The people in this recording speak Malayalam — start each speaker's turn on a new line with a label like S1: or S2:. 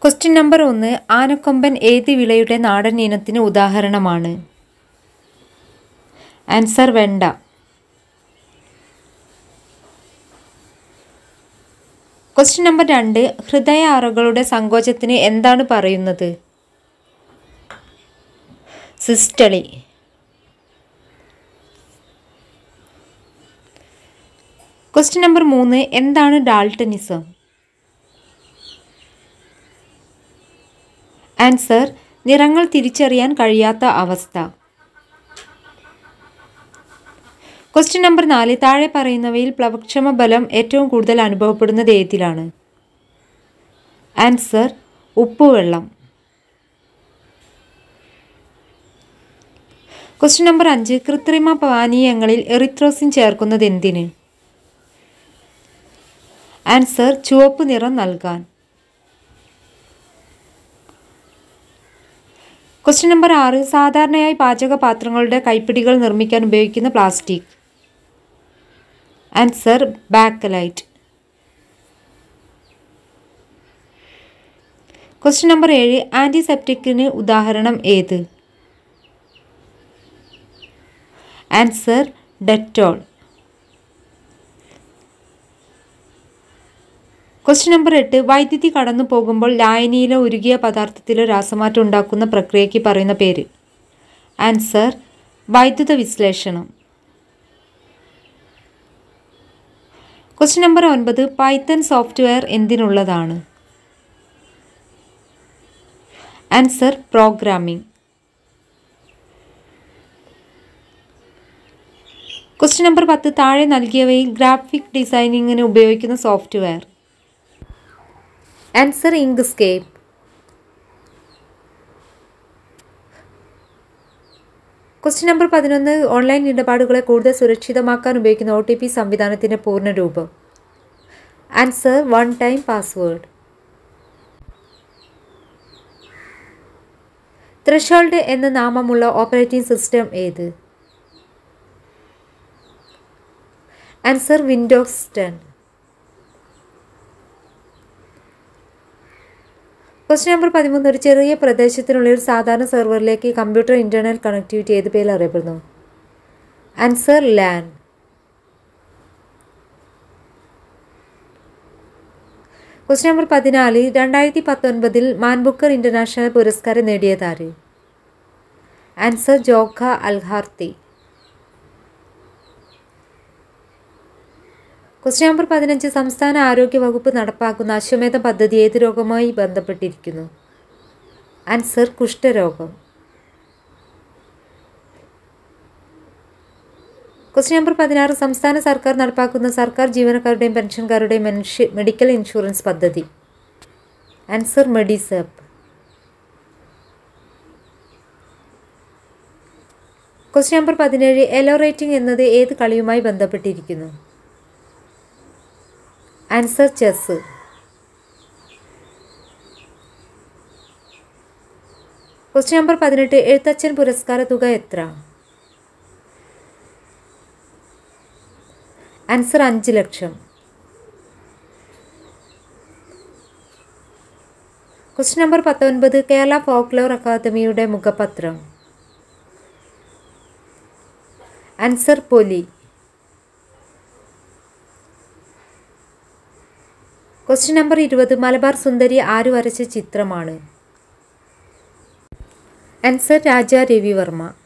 S1: ക്വസ്റ്റ്യൻ നമ്പർ ഒന്ന് ആനക്കൊമ്പൻ ഏത് വിളയുടെ നാടൻ ഇനത്തിന് ഉദാഹരണമാണ് ആൻസർ വെണ്ട ക്വസ്റ്റ്യൻ നമ്പർ രണ്ട് ഹൃദയ അറകളുടെ സങ്കോചത്തിന് എന്താണ് പറയുന്നത് സിസ്റ്റളി ക്വസ്റ്റ്യൻ നമ്പർ മൂന്ന് എന്താണ് ഡാൾട്ടനിസം ആൻസർ നിറങ്ങൾ തിരിച്ചറിയാൻ കഴിയാത്ത അവസ്ഥ ക്വസ്റ്റ്യൻ നമ്പർ നാല് താഴെ പറയുന്നവയിൽ പ്ലവക്ഷമ ബലം ഏറ്റവും കൂടുതൽ അനുഭവപ്പെടുന്നത് ഏതിലാണ് ആൻസർ ഉപ്പുവെള്ളം ക്വസ്റ്റ്യൻ നമ്പർ അഞ്ച് കൃത്രിമ പാനീയങ്ങളിൽ എറിത്രോസിൻ ചേർക്കുന്നത് എന്തിന് ആൻസർ ചുവപ്പ് നിറം നൽകാൻ ക്വസ്റ്റ്യൻ നമ്പർ ആറ് സാധാരണയായി പാചക പാത്രങ്ങളുടെ കൈപ്പിടികൾ നിർമ്മിക്കാൻ ഉപയോഗിക്കുന്ന plastic answer bakelite question number ഏഴ് ആൻറ്റിസെപ്റ്റിക്കിന് ഉദാഹരണം ഏത് ആൻസർ ഡെറ്റോൾ ക്വസ്റ്റ്യൻ നമ്പർ എട്ട് വൈദ്യുതി കടന്നു പോകുമ്പോൾ ലായനിയിലോ ഉരുകിയ പദാർത്ഥത്തിലോ രാസമാറ്റം ഉണ്ടാക്കുന്ന പ്രക്രിയയ്ക്ക് പറയുന്ന പേര് ആൻസർ വൈദ്യുത വിശ്ലേഷണം ക്വസ്റ്റ്യൻ നമ്പർ ഒൻപത് പൈത്തൺ സോഫ്റ്റ്വെയർ എന്തിനുള്ളതാണ് ആൻസർ പ്രോഗ്രാമിംഗ് ക്വസ്റ്റ്യൻ നമ്പർ പത്ത് താഴെ നൽകിയവയിൽ ഗ്രാഫിക് ഡിസൈനിങ്ങിന് ഉപയോഗിക്കുന്ന software answer Inkscape question number പതിനൊന്ന് ഓൺലൈൻ ഇടപാടുകളെ കൂടുതൽ സുരക്ഷിതമാക്കാൻ ഉപയോഗിക്കുന്ന ഒ ടി പി സംവിധാനത്തിൻ്റെ പൂർണ്ണരൂപം answer one time password threshold എന്ന നാമമുള്ള ഓപ്പറേറ്റിംഗ് സിസ്റ്റം ഏത് answer Windows ten question number പതിമൂന്ന് ഒരു ചെറിയ പ്രദേശത്തിനുള്ള ഒരു സാധാരണ സെർവറിലേക്ക് കമ്പ്യൂട്ടർ ഇൻ്റർനെറ്റ് കണക്ടിവിറ്റി ഏത് പേരിൽ അറിയപ്പെടുന്നു ആൻസർ ലാൻ ക്വസ്റ്റ്യൻ നമ്പർ പതിനാല് രണ്ടായിരത്തി പത്തൊൻപതിൽ മാൻബുക്കർ ഇൻ്റർനാഷണൽ പുരസ്കാരം നേടിയതാര് answer Jokha Alharthi question number പതിനഞ്ച് സംസ്ഥാന ആരോഗ്യ വകുപ്പ് നടപ്പാക്കുന്ന അശ്വമേധ പദ്ധതി ഏത് രോഗവുമായി ബന്ധപ്പെട്ടിരിക്കുന്നു ആൻസർ കുഷ്ഠരോഗം ക്വസ്റ്റ്യൻ നമ്പർ പതിനാറ് സംസ്ഥാന സർക്കാർ നടപ്പാക്കുന്ന സർക്കാർ ജീവനക്കാരുടെയും പെൻഷൻകാരുടെയും മെൻഷ- മെഡിക്കൽ ഇൻഷുറൻസ് പദ്ധതി ആൻസർ മെഡിസെപ്പ് ക്വസ്റ്റ്യൻ നമ്പർ പതിനേഴ് എലോ റേറ്റിംഗ് എന്നത് ഏത് കളിയുമായി ബന്ധപ്പെട്ടിരിക്കുന്നു ആൻസർ ചെസ് ക്വസ്റ്റ്യൻ നമ്പർ പതിനെട്ട് എഴുത്തച്ഛൻ പുരസ്കാര തുക എത്ര ആൻസർ അഞ്ച് ലക്ഷം ക്വസ്റ്റ്യൻ നമ്പർ പത്തൊൻപത് കേരള ഫോക്ലോർ അക്കാദമിയുടെ മുഖപത്രം ആൻസർ പൊലി ക്വസ്റ്റ്യൻ നമ്പർ ഇരുപത് മലബാർ സുന്ദരി ആര് വരച്ച ചിത്രമാണ് ആൻസർ രാജ രവിവർമ്മ